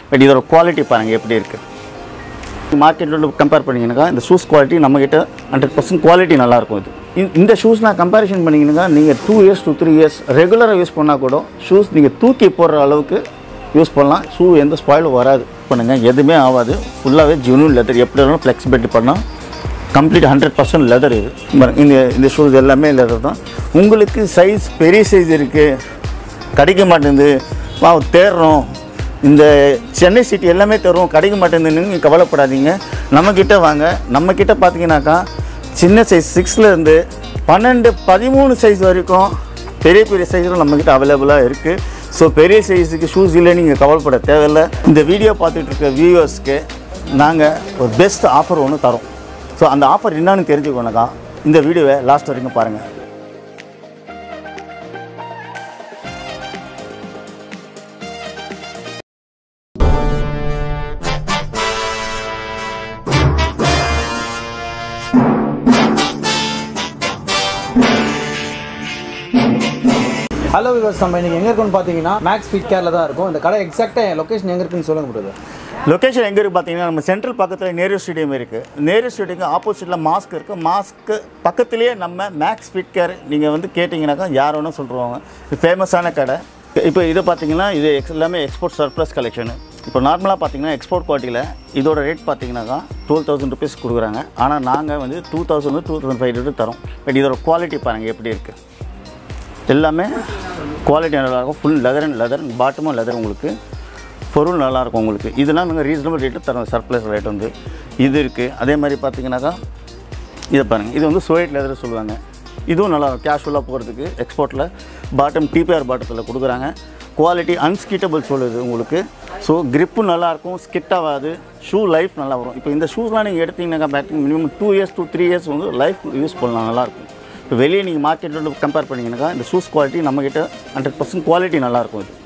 but இதோட quality பாருங்கள் எப்படி இருக்குது மார்க்கெட்டோட கம்பேர் பண்ணிங்கனாக்கா இந்த ஷூஸ் குவாலிட்டி நம்மக்கிட்ட ஹண்ட்ரட் பர்சன்ட் குவாலிட்டி நல்லாயிருக்கும் இது இந்த- இந்த ஷூஸ் நான் கம்பேரிஷன் பண்ணிங்கன்னா நீங்கள் two years two three years ரெகுலராக யூஸ் பண்ணால் கூட ஷூஸ் நீங்கள் தூக்கி போடுற அளவுக்கு யூஸ் பண்ணலாம் ஷூ எந்த ஸ்பாயிலும் வராது பண்ணுங்க எதுவுமே ஆகாது ஃபுல்லாகவே ஜெனுவன் லெதர் எப்படி வேணாலும் ஃப்ளெக்சிபிலிட்டி பண்ணால் கம்ப்ளீட் ஹண்ட்ரட் பர்சன்ட் லெதர் இது பாருங்க, இந்த இந்த ஷூஸ் எல்லாமே லெதர் தான் உங்களுக்கு சைஸ் பெரிய சைஸ் இருக்குது கிடைக்க மாட்டேங்குது வா தேடுறோம் இந்த சென்னை சிட்டி எல்லாமே தரும் கிடைக்க மாட்டேங்குதுன்னு நீங்கள் கவலைப்படாதீங்க நம்மக்கிட்ட வாங்க நம்மக்கிட்ட பார்த்தீங்கன்னாக்கா சின்ன சைஸ் சிக்ஸ்லேருந்து பன்னெண்டு பதிமூணு சைஸ் வரைக்கும் பெரிய பெரிய சைஸும் நம்மக்கிட்ட அவைலபிளாக இருக்குது ஸோ பெரிய சைஸுக்கு ஷூஸ் இல்லை நீங்கள் கவலைப்பட தேவையில்லை இந்த வீடியோ பார்த்துட்டு இருக்க வியூவர்ஸ்க்கு நாங்கள் ஒரு பெஸ்ட் ஆஃபர் ஒன்று தரோம் ஸோ அந்த ஆஃபர் என்னன்னு தெரிஞ்சுக்கணுக்கா இந்த வீடியோவை லாஸ்ட் வரைக்கும் பாருங்கள் ஹலோ விவர்ஸ் நம்ம இன்னைக்கு எங்கே இருக்கோம்னு பார்த்தீங்கன்னா மேக்ஸ் ஃபிட் கேரில் தான் இருக்கும் இந்த கடை எக்ஸாக்டாக லொக்கேஷன் எங்கே இருக்குன்னு சொல்லுங்க பிரதர் லொக்கேஷன் எங்கே இருக்குது பார்த்தீங்கன்னா நம்ம சென்ட்ரல் பக்கத்தில் நேரு ஸ்டேடியம் இருக்குது நேரு ஸ்டேடியம் ஆப்போசிட்டில் மாஸ்க் இருக்குது மாஸ்க்கு பக்கத்துலேயே நம்ம மேக்ஸ் ஃபிட் கேர் நீங்கள் வந்து கேட்டிங்கனாக்கா யார் வேணும் சொல்லுவாங்க இது ஃபேமஸான கடை இப்போ இது பார்த்தீங்கன்னா இது எக்ஸ் எல்லாமே எக்ஸ்போர்ட் சர்ப்ளஸ் கலெக்ஷனு இப்போ நார்மலாக பார்த்தீங்கன்னா எக்ஸ்போர்ட் குவாலிட்டியில் இதோட ரேட் பார்த்தீங்கன்னாக்கா டுவெல் தௌசண்ட் ருபீஸ் கொடுக்குறாங்க ஆனால் நாங்கள் வந்து two thousand two thousand five hundred தரோம் பட் இதோட குவாலிட்டி பாருங்கள் எப்படி இருக்குது எல்லாமே குவாலிட்டி நல்லாயிருக்கும் ஃபுல் லெதர் அண்ட் லெதர் பாட்டமும் லெதர் உங்களுக்கு பொருள் நல்லாயிருக்கும் உங்களுக்கு இதெல்லாம் நாங்கள் ரீசனபிள் ரேட்டு தரோம் சர்ப்ளஸ் ரேட் வந்து இது இருக்குது அதே மாதிரி பார்த்தீங்கன்னாக்கா இதை பாருங்கள் இது வந்து சோயட் லெதர் சொல்லுவாங்க இதுவும் நல்லா கேஷுவலாக போகிறதுக்கு எக்ஸ்போர்ட்டில் பாட்டம் டிபிஆர் பாட்டத்தில் கொடுக்குறாங்க குவாலிட்டி அன்ஸ்கிட்டபிள் சொல்லுது உங்களுக்கு ஸோ கிரிப்பும் நல்லாயிருக்கும் ஸ்கிட் ஆகாது ஷூ லைஃப் நல்லா வரும் இப்போ இந்த ஷூஸ்லாம் நீங்கள் எடுத்தீங்கன்னாக்கா batting minimum two years two three years வந்து லைஃப் யூஸ் பண்ணலாம் நல்லாயிருக்கும் இப்போ வெளியே நீங்கள் மார்க்கெட்டோட கம்பேர் பண்ணிங்கனாக்கா இந்த ஷூஸ் குவாலிட்டி நம்மக்கிட்ட ஹண்ட்ரட் பர்சன்ட் குவாலிட்டி நல்லாயிருக்கும் இது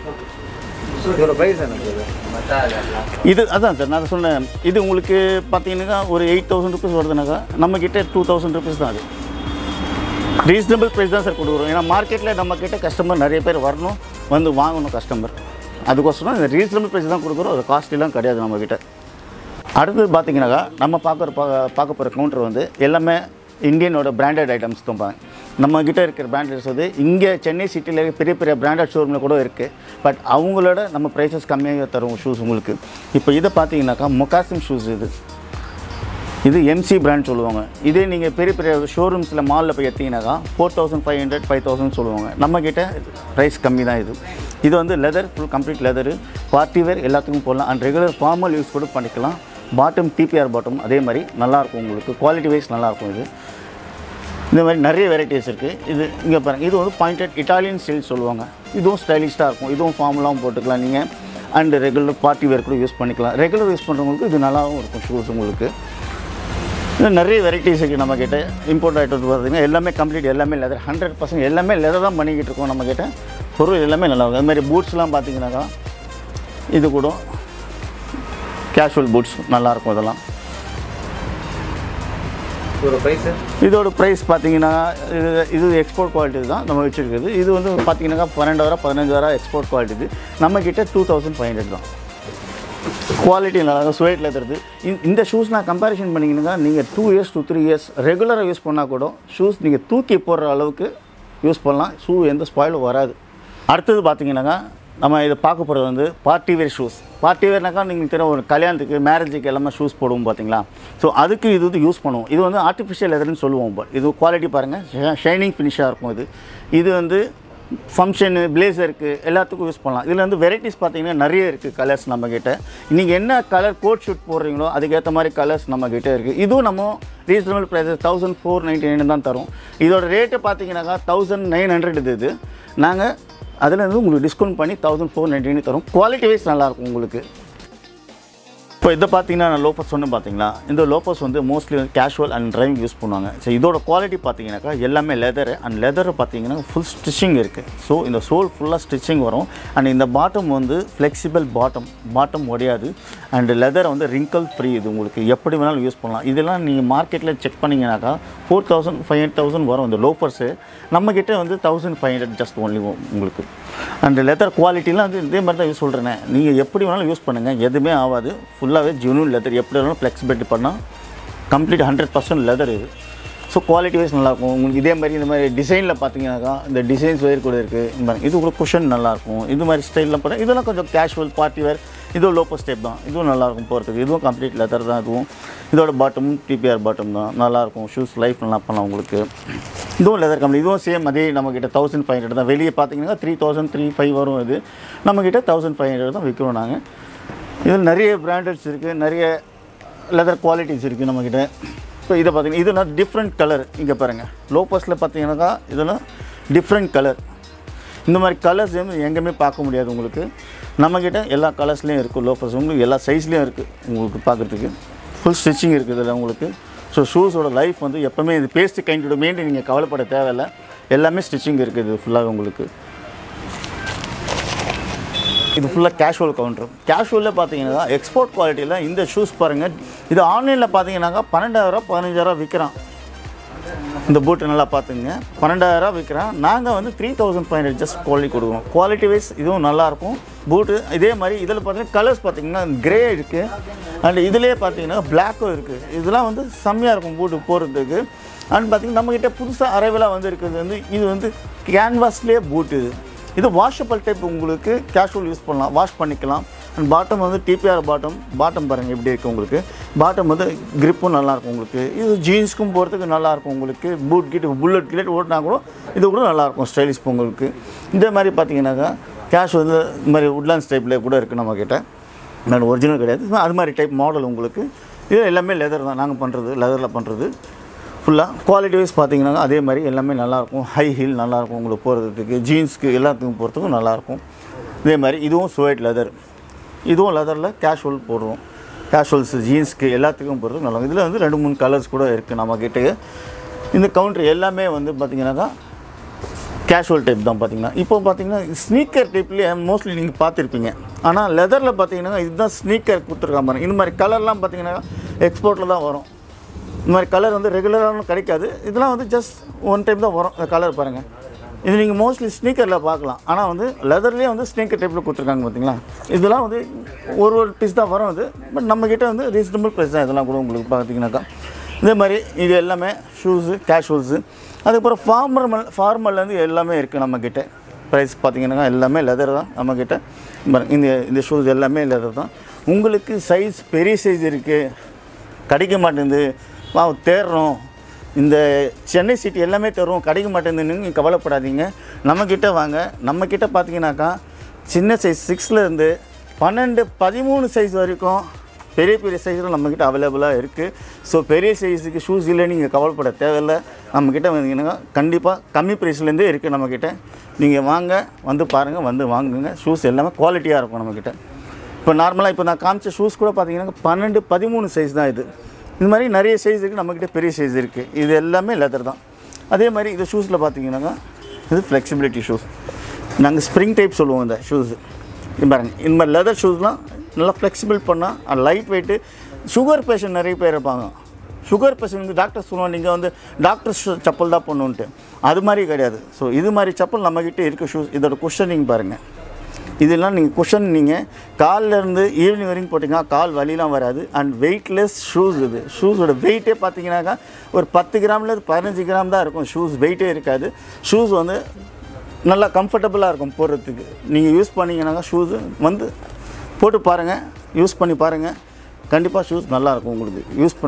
இதோட ப்ரைஸ் என்ன பிரதர் இது அதான் சார் நான் சொன்னேன் இது உங்களுக்கு பார்த்தீங்கன்னாக்கா ஒரு எயிட் தௌசண்ட் ருபீஸ் வருதுனாக்கா நம்மக்கிட்ட டூ தௌசண்ட் ருபீஸ் தான் அது ரீசனபிள் ப்ரைஸ் தான் சார் கொடுக்குறோம் ஏன்னா மார்க்கெட்டில் நம்மக்கிட்ட கஸ்டமர் நிறைய பேர் வரணும் வந்து வாங்கணும் கஸ்டமர் அதுக்கோசரம் இந்த ரீசனபிள் ப்ரைஸ் தான் கொடுக்குறோம் அது காஸ்ட்லிலாம் கிடையாது நம்மக்கிட்ட அடுத்தது பார்த்தீங்கன்னாக்கா நம்ம பார்க்குற பா பார்க்க போகிற கவுண்டர் வந்து எல்லாமே இந்தியனோட பிராண்டட் ஐட்டம்ஸ் தான் பாருங்க நம்ம கிட்ட இருக்கிற பிராண்டட்ஸ் வந்து இங்கே சென்னை சிட்டியில் பெரிய பெரிய பிராண்டட் ஷோரூமில் கூட இருக்குது பட் அவங்களோட நம்ம ப்ரைஸஸ் கம்மியாக தரும் ஷூஸ் உங்களுக்கு இப்போ இதை பார்த்தீங்கன்னாக்கா மொக்காசிம் ஷூஸ் இது இது எம்சி பிராண்ட் சொல்லுவாங்க இதே நீங்கள் பெரிய பெரிய ஷோரூம்ஸில் மாலில் போய் எடுத்தீங்கன்னாக்கா four thousand five hundred five thousand சொல்லுவாங்க நம்மக்கிட்ட ப்ரைஸ் கம்மி தான் இது இது வந்து leather full complete leather party wear எல்லாத்துக்கும் போடலாம் அண்ட் ரெகுலர் ஃபார்மல் யூஸ் கூட பண்ணிக்கலாம் பாட்டம் டிபிஆர் பாட்டம் அதே மாதிரி நல்லாயிருக்கும் உங்களுக்கு குவாலிட்டி வைஸ் நல்லாயிருக்கும் இது இந்த மாதிரி நிறைய வெரைட்டிஸ் இருக்குது இது இங்கே பாருங்கள் இது வந்து பாயிண்டட் இட்டாலியன் ஸ்டைல் சொல்லுவாங்க இதுவும் ஸ்டைலிஷ்டாக இருக்கும் இதுவும் ஃபார்முலாவும் போட்டுக்கலாம் நீங்கள் அண்ட் ரெகுலர் பார்ட்டி வேர் கூட யூஸ் பண்ணிக்கலாம் ரெகுலர் யூஸ் பண்ணுறவங்களுக்கு இது நல்லாவும் இருக்கும் ஷூஸ் உங்களுக்கு இன்னும் நிறைய வெரைட்டிஸ் இருக்குது நம்மக்கிட்ட இம்போர்ட் ஐட்டம் பார்த்தீங்கன்னா எல்லாமே கம்ப்ளீட் எல்லாமே லெதர் ஹண்ட்ரட் பர்சன்ட் எல்லாமே லெதர் தான் பண்ணிக்கிட்டு இருக்கோம் நம்மக்கிட்ட பொருள் எல்லாமே நல்லா இருக்கும் அது மாதிரி பூட்ஸ்லாம் பார்த்தீங்கன்னாக்கா இது கூட கேஷுவல் பூட்ஸ் நல்லாயிருக்கும் இதெல்லாம் இதோட ப்ரைஸு இதோட ப்ரைஸ் பார்த்தீங்கன்னா இது இது எக்ஸ்போர்ட் குவாலிட்டி தான் நம்ம வச்சுருக்குது இது வந்து பார்த்தீங்கன்னாக்கா பன்னெண்டாயிரம் பதினஞ்சாயிரம் எக்ஸ்போர்ட் குவாலிட்டி இது நம்மக்கிட்ட டூ தௌசண்ட் ஃபைவ் ஹண்ட்ரட் தான் குவாலிட்டி நல்லா இருக்கும் ஸ்வேட் லெதர்து இந்த ஷூஸ் நான் கம்பேரிஷன் பண்ணிங்கன்னா நீங்கள் two years two three years ரெகுலராக யூஸ் பண்ணால் கூட ஷூஸ் நீங்கள் தூக்கி போடுற அளவுக்கு யூஸ் பண்ணலாம் ஷூ எந்த ஸ்பாயிலும் வராது அடுத்தது பார்த்தீங்கன்னாக்கா நம்ம இதை பார்க்க போகிறது வந்து பார்ட்டி வேர் ஷூஸ் பார்ட்டி வேர்னாக்கா நீங்கள் தெரியும் ஒரு கல்யாணத்துக்கு மேரேஜுக்கு எல்லாமே ஷூஸ் போடுவோம் பார்த்தீங்களா ஸோ அதுக்கு இது வந்து யூஸ் பண்ணுவோம் இது வந்து ஆர்டிஃபிஷியல் லெதர்னு சொல்லுவோம் பட் இது குவாலிட்டி பாருங்கள் ஷைனிங் ஃபினிஷாக இருக்கும் இது இது வந்து ஃபங்க்ஷனு பிளேசருக்கு எல்லாத்துக்கும் யூஸ் பண்ணலாம் இதில் வந்து வெரைட்டிஸ் பார்த்தீங்கன்னா நிறைய இருக்குது கலர்ஸ் நம்மக்கிட்ட நீங்கள் என்ன கலர் கோட் ஷூட் போடுறீங்களோ அதுக்கேற்ற மாதிரி கலர்ஸ் நம்மக்கிட்ட இருக்குது இதுவும் நம்ம reasonable prices thousand four ninety nine தான் தரும் இதோட ரேட்டு பார்த்தீங்கன்னாக்கா தௌசண்ட் நைன் ஹண்ட்ரட் இது இது நாங்கள் அதில் இருந்து உங்களுக்கு டிஸ்கவுண்ட் பண்ணி தௌசண்ட் ஃபோர் நைன்ட்டி தரும் குவாலிட்டி வைஸ் நல்லாயிருக்கும் உங்களுக்கு இப்போ இதை பார்த்தீங்கன்னா நான் லோபஸ் சொன்னேன் பார்த்தீங்களா இந்த லோபஸ் வந்து மோஸ்ட்லி வந்து கேஷுவல் அண்ட் டிரைவிங் யூஸ் பண்ணுவாங்க ஸோ இதோட குவாலிட்டி பார்த்தீங்கன்னாக்கா எல்லாமே லெதர் அண்ட் லெதர் பார்த்தீங்கன்னா ஃபுல் ஸ்டிச்சிங் இருக்குது ஸோ இந்த சோல் ஃபுல்லாக ஸ்டிச்சிங் வரும் அண்ட் இந்த பாட்டம் வந்து ஃப்ளெக்சிபிள் பாட்டம் பாட்டம் உடையாது அண்ட் லெதர் வந்து ரிங்கிள் ஃப்ரீ இது உங்களுக்கு எப்படி வேணாலும் யூஸ் பண்ணலாம் இதெல்லாம் நீங்கள் மார்க்கெட்டில் செக் பண்ணிங்கனாக்கா four thousand five hundred thousand வரும் இந்த லோஃபர்ஸு நம்மக்கிட்ட வந்து thousand five hundred just only உங்களுக்கு அண்ட் லெதர் குவாலிட்டிலாம் வந்து இதே மாதிரி தான் யூஸ் சொல்கிறேனே நீங்கள் எப்படி வேணாலும் யூஸ் பண்ணுங்கள் எதுவுமே ஆகாது ஃபுல்லாகவே ஜெனுவன் லெதர் எப்படி வேணாலும் ஃப்ளெக்சிபிலிட்டி பண்ணால் கம்ப்ளீட் ஹண்ட்ரட் பர்சன்ட் லெதர் இது ஸோ குவாலிட்டி வைஸ் நல்லாயிருக்கும் உங்களுக்கு இதே மாதிரி இந்த மாதிரி டிசைனில் பார்த்தீங்கன்னாக்கா இந்த டிசைன்ஸ் வேறு கூட இருக்குது இந்த மாதிரி இது உங்களுக்கு குஷன் நல்லாயிருக்கும் இது மாதிரி ஸ்டைலில் போட இதெல்லாம் கொஞ்சம் கேஷுவல் பார்ட்டி வேர் இதுவும் லோப்போ ஸ்டெப் தான் இதுவும் நல்லாயிருக்கும் போகிறதுக்கு இதுவும் கம்ப்ளீட் லெதர் தான் இதுவும் இதோட பாட்டமும் டிபிஆர் பாட்டம் தான் நல்லாயிருக்கும் ஷூஸ் லைஃப் நல்லா பண்ணலாம் உங்களுக்கு இதுவும் லெதர் கம்பெனி இதுவும் சேம் அதே நம்மக்கிட்ட தௌசண்ட் ஃபைவ் ஹண்ட்ரட் தான் வெளியே பார்த்தீங்கன்னா த்ரீ தௌசண்ட் த்ரீ ஃபைவ் வரும் இது நம்மக்கிட்ட தௌசண்ட் ஃபைவ் ஹண்ட்ரட் தான் விற்கிறோம் நாங்கள் இதில் நிறைய பிராண்டட்ஸ் இருக்குது நிறைய லெதர் குவாலிட்டிஸ் இருக்குது நம்மக்கிட்ட இப்போ இதை பார்த்தீங்கன்னா இதெல்லாம் டிஃப்ரெண்ட் கலர் இங்கே பாருங்கள் லோபஸில் பார்த்தீங்கன்னாக்கா இதெல்லாம் டிஃப்ரெண்ட் கலர் இந்த மாதிரி கலர்ஸ் வந்து எங்கேயுமே பார்க்க முடியாது உங்களுக்கு நம்மக்கிட்ட எல்லா கலர்ஸ்லேயும் இருக்குது லோஃபர்ஸ் உங்களுக்கு எல்லா சைஸ்லேயும் இருக்குது உங்களுக்கு பார்க்குறதுக்கு ஃபுல் ஸ்டிச்சிங் இருக்குது இதில் உங்களுக்கு ஸோ ஷூஸோட லைஃப் வந்து எப்போவுமே இது பேஸ்ட் கைண்டோட மெயின்டைன் நீங்கள் கவலைப்பட தேவையில்லை எல்லாமே ஸ்டிச்சிங் இருக்குது இது ஃபுல்லாக உங்களுக்கு இது ஃபுல்லாக கேஷுவல் கவுண்டர் கேஷுவலில் பார்த்தீங்கன்னா எக்ஸ்போர்ட் குவாலிட்டியில் இந்த ஷூஸ் பாருங்கள் இது ஆன்லைனில் பார்த்தீங்கன்னாக்கா பன்னெண்டாயிரம் பதினஞ்சாயிரம் விற்கிறான் இந்த பூட்டு நல்லா பார்த்துங்க பன்னெண்டாயிரம் விற்கிறான் நாங்கள் வந்து three thousand five hundred just quality கொடுக்குறோம் குவாலிட்டி வைஸ் இதுவும் நல்லாயிருக்கும் பூட்டு இதே மாதிரி இதில் பார்த்தீங்கன்னா கலர்ஸ் பார்த்தீங்கன்னா கிரே இருக்குது அண்ட் இதுலேயே பார்த்தீங்கன்னா பிளாக்கும் இருக்குது இதெல்லாம் வந்து செம்மையாக இருக்கும் பூட்டு போடுறதுக்கு அண்ட் பார்த்தீங்கன்னா நம்மக்கிட்ட புதுசாக அரைவலாக வந்து இருக்குது வந்து இது வந்து கேன்வாஸ்லேயே பூட்டு இது இது வாஷபிள் டைப் உங்களுக்கு கேஷுவல் யூஸ் பண்ணலாம் வாஷ் பண்ணிக்கலாம் அண்ட் பாட்டம் வந்து டிபிஆர் பாட்டம் பாட்டம் பாருங்கள் எப்படி இருக்குது உங்களுக்கு பாட்டம் வந்து கிரிப்பும் நல்லாயிருக்கும் உங்களுக்கு இது ஜீன்ஸ்க்கும் போகிறதுக்கு நல்லாயிருக்கும் உங்களுக்கு பூட் கிட் புல்லட் கிட் ஓட்டினா கூட இது கூட நல்லாயிருக்கும் ஸ்டைலிஷ் உங்களுக்கு இதே மாதிரி பார்த்தீங்கன்னாக்கா கேஷ் வந்து இந்த மாதிரி உட்லாண்ட்ஸ் டைப்பில் கூட இருக்குது நம்மக்கிட்ட நான் ஒரிஜினல் கிடையாது அது மாதிரி டைப் மாடல் உங்களுக்கு இது எல்லாமே லெதர் தான் நாங்கள் பண்ணுறது லெதரில் பண்ணுறது ஃபுல்லாக குவாலிட்டி வைஸ் பார்த்தீங்கன்னா அதே மாதிரி எல்லாமே நல்லாயிருக்கும் ஹை ஹீல் நல்லாயிருக்கும் உங்களுக்கு போகிறதுக்கு ஜீன்ஸ்க்கு எல்லாத்துக்கும் போகிறதுக்கும் நல்லாயிருக்கும் இதே மாதிரி இதுவும் சுவைட் லெதர் இதுவும் லெதரில் கேஷுவல் போடுறோம் கேஷுவல்ஸ் ஜீன்ஸ்க்கு எல்லாத்துக்கும் போகிறதுக்கு நல்லா இதில் வந்து ரெண்டு மூணு கலர்ஸ் கூட இருக்குது நம்மக்கிட்ட இந்த கவுண்டர் எல்லாமே வந்து பார்த்திங்கனாக்கா கேஷுவல் டைப் தான் பார்த்தீங்கன்னா இப்போ பார்த்தீங்கன்னா ஸ்னீக்கர் டைப்லேயே மோஸ்ட்லி நீங்கள் பார்த்துருப்பீங்க ஆனால் லெதரில் பார்த்தீங்கன்னா இதுதான் ஸ்னீக்கர் கொடுத்துருக்காம பாருங்க இந்த மாதிரி கலர்லாம் பார்த்தீங்கன்னா எக்ஸ்போர்ட்டில் தான் வரும் இந்த மாதிரி கலர் வந்து ரெகுலராக கிடைக்காது இதெல்லாம் வந்து ஜஸ்ட் ஒன் டைம் தான் வரும் இந்த கலர் பாருங்கள் இது நீங்கள் மோஸ்ட்லி ஸ்னீக்கரில் பார்க்கலாம் ஆனால் வந்து லெதர்லேயே வந்து ஸ்னீக்கர் டைப்பில் கொடுத்துருக்காங்க பார்த்தீங்களா இதெல்லாம் வந்து ஒரு ஒரு பீஸ் தான் வரும் இது பட் நம்மக்கிட்ட வந்து ரீசனபிள் ப்ரைஸ் தான் இதெல்லாம் கூட உங்களுக்கு பார்த்தீங்கன்னாக்கா இதே மாதிரி இது எல்லாமே ஷூஸு கேஷுவல்ஸு அதுக்கப்புறம் ஃபார்மல் ஃபார்மல்லேருந்து எல்லாமே இருக்குது நம்மக்கிட்ட ப்ரைஸ் பார்த்தீங்கன்னா எல்லாமே லெதர் தான் நம்மக்கிட்ட பாருங்க, இந்த இந்த ஷூஸ் எல்லாமே லெதர் தான் உங்களுக்கு சைஸ் பெரிய சைஸ் இருக்குது கிடைக்க மாட்டேங்குது வா தேடுறோம் இந்த சென்னை சிட்டி எல்லாமே தேடுறோம் கிடைக்க மாட்டேங்குதுன்னு நீங்கள் கவலைப்படாதீங்க நம்மக்கிட்ட வாங்க நம்மக்கிட்ட பார்த்தீங்கன்னாக்கா சின்ன சைஸ் சிக்ஸ்லேருந்து பன்னெண்டு பதிமூணு சைஸ் வரைக்கும் பெரிய பெரிய சைஸில் நம்மக்கிட்ட அவைலபிளாக இருக்குது ஸோ பெரிய சைஸுக்கு ஷூஸ் இல்லை நீங்கள் கவலைப்பட தேவையில்லை நம்மக்கிட்ட வந்தீங்கன்னா கண்டிப்பாக கம்மி ப்ரைஸ்லேருந்தே இருக்குது நம்மக்கிட்ட நீங்கள் வாங்க வந்து பாருங்கள் வந்து வாங்குங்க ஷூஸ் எல்லாமே குவாலிட்டியாக இருக்கும் நம்மக்கிட்ட இப்போ நார்மலாக இப்போ நான் காமிச்ச ஷூஸ் கூட பார்த்தீங்கன்னா பன்னெண்டு பதிமூணு சைஸ் தான் இது இந்த மாதிரி நிறைய சைஸ் இருக்குது நம்மக்கிட்ட பெரிய சைஸ் இருக்குது இது எல்லாமே லெதர் தான் அதே மாதிரி இந்த ஷூஸில் பார்த்தீங்கன்னாக்கா இது ஃப்ளெக்சிபிலிட்டி ஷூஸ் நாங்கள் ஸ்ப்ரிங் டைப் சொல்லுவோம் இந்த ஷூஸ் இது பாருங்க இந்த மாதிரி லெதர் ஷூஸ்லாம் நல்லா ஃப்ளெக்சிபிள் பண்ணால் லைட் வெயிட்டு சுகர் பேஷண்ட் நிறைய பேர் இருப்பாங்க சுகர் பேஷண்ட் டாக்டர் சொல்லுவாங்க நீங்கள் வந்து டாக்டர் செப்பல் தான் பண்ணுன்ட்டு அது மாதிரி கிடையாது ஸோ இது மாதிரி செப்பல் நம்மக்கிட்ட இருக்க ஷூஸ் இதோட குஷனிங் பாருங்கள் இதெல்லாம் நீங்கள் குஷன் நீங்கள் கால்லேருந்து ஈவினிங் வரைக்கும் போட்டிங்கன்னா கால் வலிலாம் வராது அண்ட் வெயிட்லெஸ் ஷூஸ் இது ஷூஸோட வெயிட்டே பார்த்தீங்கன்னாக்கா ஒரு பத்து கிராம்லேருந்து பதினஞ்சு கிராம் தான் இருக்கும் ஷூஸ் வெயிட்டே இருக்காது ஷூஸ் வந்து நல்லா கம்ஃபர்டபுளாக இருக்கும் போடுறதுக்கு நீங்கள் யூஸ் பண்ணிங்கன்னாக்கா ஷூஸு வந்து போட்டு பாருங்கள் யூஸ் பண்ணி பாருங்கள் கண்டிப்பாக ஷூஸ் நல்லாயிருக்கும் உங்களுக்கு யூஸ் பண்ணி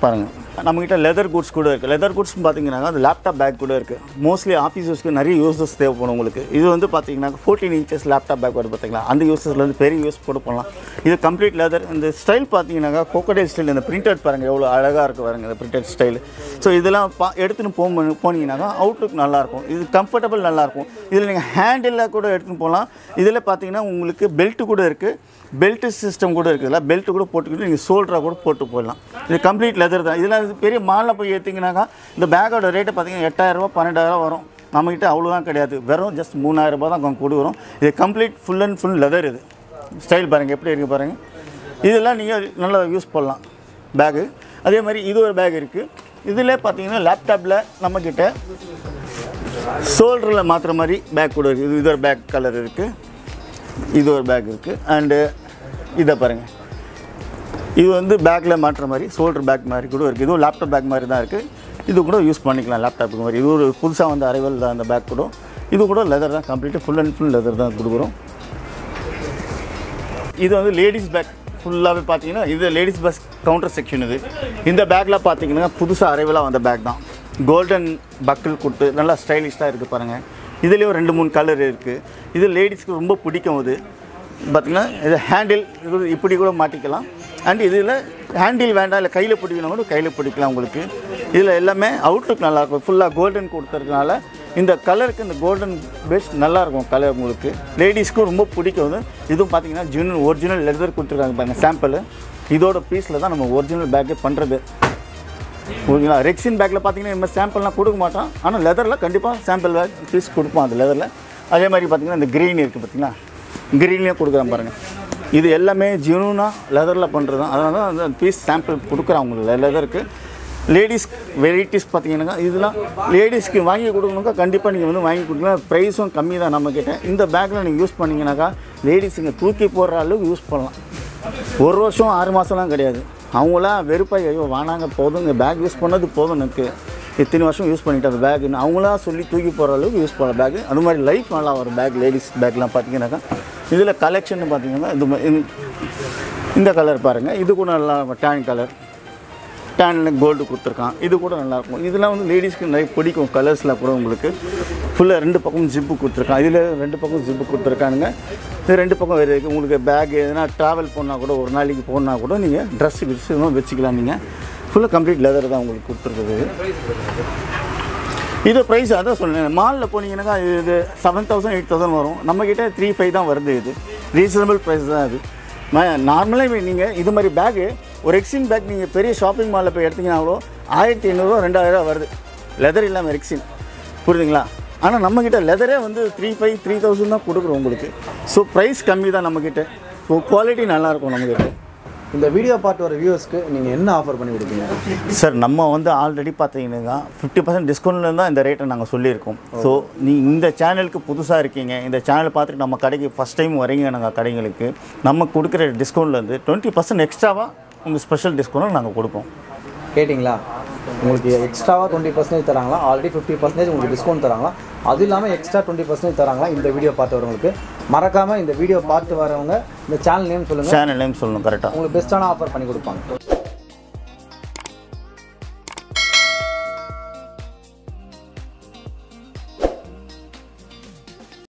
பாருங்கள் நம்மக்கிட்ட லெதர் குட்ஸ் கூட இருக்குது லெதர் குட்ஸ் பார்த்தீங்கன்னா அது லேப்டாப் பேக் கூட இருக்குது மோஸ்ட்லி ஆஃபீஸ் யூஸ்க்கு நிறைய யூசஸ் தேவைப்படும் உங்களுக்கு இது வந்து பார்த்தீங்கன்னா ஃபோர்டீன் இன்ச்சஸ் லேப்டாப் பேக் வருது பார்த்தீங்களா அந்த யூசஸ்ல வந்து பெரிய யூஸ் கூட பண்ணலாம் இது கம்ப்ளீட் லெதர் இந்த ஸ்டைல் பார்த்தீங்கன்னா கோகடைல் ஸ்டைல் இந்த பிரிண்டட் பாருங்கள் எவ்வளோ அழகாக இருக்குது பாருங்க இந்த பிரிண்டட் ஸ்டைல் ஸோ இதெல்லாம் பா எடுத்துன்னு போக போனீங்கன்னாக்கா அவுட்லுக் நல்லாயிருக்கும் இது கம்ஃபர்டபுள் நல்லாயிருக்கும் இதில் நீங்கள் ஹேண்டில் கூட எடுத்துன்னு போகலாம் இதில் பார்த்தீங்கன்னா உங்களுக்கு பெல்ட்டு கூட இருக்குது பெல்ட் சிஸ்டம் கூட இருக்குதுல்ல பெல்ட் கூட போட்டுக்கிட்டு நீங்கள் சோல்டராக கூட போட்டு போயிடலாம் இது கம்ப்ளீட் லெதர் தான் இதெல்லாம் இது பெரிய மாலில் போய் ஏற்றிங்கனாக்கா இந்த பேக்கோட ரேட்டு பார்த்தீங்கன்னா எட்டாயிரரூபா பன்னெண்டாயிரம் வரும் நம்மக்கிட்ட அவ்வளோதான் கிடையாது வெறும் ஜஸ்ட் மூணாயிரம் ரூபாய் தான் கொடுக்குறோம் இது complete full and full leather இது ஸ்டைல் பாருங்கள் எப்படி இருக்குது பாருங்கள் இதெல்லாம் நீங்கள் நல்லா யூஸ் பண்ணலாம் பேகு அதே மாதிரி இது ஒரு பேக் இருக்குது இதில் பார்த்தீங்கன்னா லேப்டாப்பில் நம்மக்கிட்ட ஷோல்டரில் மாற்றுற மாதிரி பேக் கூட இருக்குது இது ஒரு பேக் கலர் இருக்குது இது ஒரு பேக் இருக்குது அண்டு இதை பாருங்கள் இது வந்து பேக்கில் மாட்டுற மாதிரி ஷோல்டர் பேக் மாதிரி கூட இருக்குது இதுவும் லேப்டாப் பேக் மாதிரி தான் இருக்குது இது கூட யூஸ் பண்ணிக்கலாம் லேப்டாப்புக்கு மாதிரி இது ஒரு புதுசாக வந்து அரைவல் தான் அந்த பேக் கூட இது கூட லெதர் தான் கம்ப்ளீட்டாக ஃபுல் அண்ட் ஃபுல் லெதர் தான் கொடுக்குறோம் இது வந்து லேடிஸ் பேக் ஃபுல்லாகவே பார்த்தீங்கன்னா இது லேடிஸ் பஸ் கவுண்டர் செக்ஷன் இது இந்த பேக்கில் பார்த்தீங்கன்னா புதுசாக அரைவலாக வந்த பேக் தான் கோல்டன் பக்கிள் கொடுத்து நல்லா ஸ்டைலிஷ்டாக இருக்குது பாருங்கள் இதுலேயும் ரெண்டு மூணு கலர் இருக்குது இது லேடிஸ்க்கு ரொம்ப பிடிக்கும் இது பார்த்தீங்கன்னா இது ஹேண்டில் இது இப்படி கூட மாட்டிக்கலாம் அண்ட் இதில் ஹேண்டில் வேண்டாம் இல்லை கையில் பிடிக்கணும் கூட கையில் பிடிக்கலாம் உங்களுக்கு இதில் எல்லாமே அவுட்லுக் நல்லாயிருக்கும் ஃபுல்லாக கோல்டன் கொடுத்துருக்கனால இந்த கலருக்கு இந்த கோல்டன் பேஸ் நல்லாயிருக்கும் கலர் உங்களுக்கு லேடிஸ்க்கும் ரொம்ப பிடிக்கும் இது இதுவும் பார்த்தீங்கன்னா ஜினல் ஒரிஜினல் லெதர் கொடுத்துருக்காங்க பாருங்கள் சாம்பிள் இதோட பீஸில் தான் நம்ம ஒரிஜினல் பேக்கே பண்ணுறது ஓகேங்களா ரெக்ஸின் பேக்கில் பார்த்தீங்கன்னா நம்ம சாம்பிள்லாம் கொடுக்க மாட்டோம் ஆனால் லெதரில் கண்டிப்பாக சாம்பிள் பேக் பீஸ் கொடுப்போம் அந்த லெதரில் அதே மாதிரி பார்த்தீங்கன்னா இந்த க்ரீன் இருக்குது பார்த்தீங்களா க்ரீன்லேயும் கொடுக்குறேன் பாருங்கள் இது எல்லாமே ஜெனூனாக லெதரில் பண்ணுறது தான் அதனால தான் அந்த பீஸ் சாம்பிள் கொடுக்குறேன் உங்களுக்கு லெதருக்கு லேடிஸ் வெரைட்டிஸ் பார்த்தீங்கன்னா இதெல்லாம் லேடிஸ்க்கு வாங்கி கொடுக்கணுக்கா கண்டிப்பாக நீங்கள் வந்து வாங்கி கொடுக்கலாம் ப்ரைஸும் கம்மி தான் நம்மக்கிட்ட இந்த பேக்கில் நீங்கள் யூஸ் பண்ணிங்கனாக்கா லேடிஸுங்க தூக்கி போடுற அளவுக்கு யூஸ் பண்ணலாம் ஒரு வருஷம் ஆறு மாதம்லாம் கிடையாது அவங்களாம் வெறுப்பாக ஐயோ வானாங்க போதும் இந்த பேக் யூஸ் பண்ணது போதும் எனக்கு இத்தனை வருஷம் யூஸ் பண்ணிட்டு அந்த பேக்குன்னு அவங்களா சொல்லி தூக்கி போகிற அளவுக்கு யூஸ் பண்ண பேக் அது மாதிரி லைஃப் நல்லா வரும் பேக் லேடிஸ் பேக்லாம் பார்த்தீங்கன்னாக்கா இதில் கலெக்ஷன் பார்த்தீங்கன்னா இது மா- இந்த- இந்த கலர் பாருங்கள் இது கூட நல்லா டேன் கலர் டேனில் கோல்டு கொடுத்துருக்கான் இது கூட நல்லாயிருக்கும் இதெல்லாம் வந்து லேடிஸ்க்கு நிறைய பிடிக்கும் கலர்ஸில் கூட உங்களுக்கு ஃபுல்லாக ரெண்டு பக்கம் ஜிப்பு கொடுத்துருக்கான் இதில் ரெண்டு பக்கம் ஜிப்பு கொடுத்துருக்கானுங்க இது ரெண்டு பக்கம் வேறு இருக்குது உங்களுக்கு பேக் எதனா ட்ராவல் போனால் கூட ஒரு நாளைக்கு போனால் கூட நீங்கள் ட்ரெஸ் கிட்ஸ் வச்சுக்கலாம் நீங்கள் ஃபுல்லாக கம்ப்ளீட் லெதர் தான் உங்களுக்கு கொடுத்துருக்குது இது ப்ரைஸ் அதான் சொன்னேன் மாலில் போனீங்கன்னாக்கா இது செவன் தௌசண்ட் எயிட் தௌசண்ட் வரும் நம்மக்கிட்ட த்ரீ ஃபைவ் தான் வருது இது ரீசனபிள் ப்ரைஸ் தான் இது நார்மலாக நீங்கள் இது மாதிரி பேக்கு ஒரு எக்ஸின் பேக் நீங்கள் பெரிய ஷாப்பிங் மாலில் போய் எடுத்தீங்கன்னாலோ ஆயிரத்தி ஐநூறுரூவா ரெண்டாயிரரூவா வருது லெதர் இல்லாமல் எக்ஸின் புரியுதுங்களா ஆனால் நம்மக்கிட்ட லெதரே வந்து த்ரீ ஃபைவ் த்ரீ தௌசண்ட் தான் கொடுக்குறோம் உங்களுக்கு ஸோ ப்ரைஸ் கம்மி தான் நம்மக்கிட்ட ஸோ குவாலிட்டி நல்லாயிருக்கும் நம்மக்கிட்ட இந்த வீடியோ பார்த்து வர வியூவர்ஸ்க்கு நீங்கள் என்ன ஆஃபர் பண்ணி கொடுப்பீங்க சார் நம்ம வந்து ஆல்ரெடி பார்த்தீங்கன்னா ஃபிஃப்டி பர்சன்ட் டிஸ்கவுண்ட்ல தான் இந்த ரேட்டை நாங்கள் சொல்லியிருக்கோம் ஸோ நீ இந்த சேனலுக்கு புதுசாக இருக்கீங்க இந்த சேனலை பார்த்துட்டு நம்ம கடைக்கு ஃபஸ்ட் டைம் வரீங்க நாங்கள் கடைங்களுக்கு நம்ம கொடுக்குற டிஸ்கவுண்ட்லேருந்து டுவெண்ட்டி பர்சன்ட் எக்ஸ்ட்ராவாக உங்கள் ஸ்பெஷல் டிஸ்கவுண்ட் நாங்கள் கொடுப்போம் கேட்டிங்களா உங்களுக்கு எக்ஸ்ட்ராவாக டுவெண்ட்டி பர்சன்டேஜ் தராங்களா ஆல்ரெடி ஃபிஃப்டி பர்சன்டேஜ் உங்களுக்கு டிஸ்கவுண்ட் தராங்களா அது இல்லாமல் எக்ஸ்ட்ரா டுவெண்ட்டி பர்சன்டேஜ் தராங்களா இந்த வீடியோ பார்த்து வரவங்களுக்கு மறக்காமல் இந்த வீடியோ பார்த்து வரவங்க இந்த சேனல் நேம் சொல்லுங்கள் சேனல் நேம் சொல்லணும் கரெக்டாக உங்களுக்கு பெஸ்ட்டான ஆஃபர் பண்ணி கொடுப்பாங்க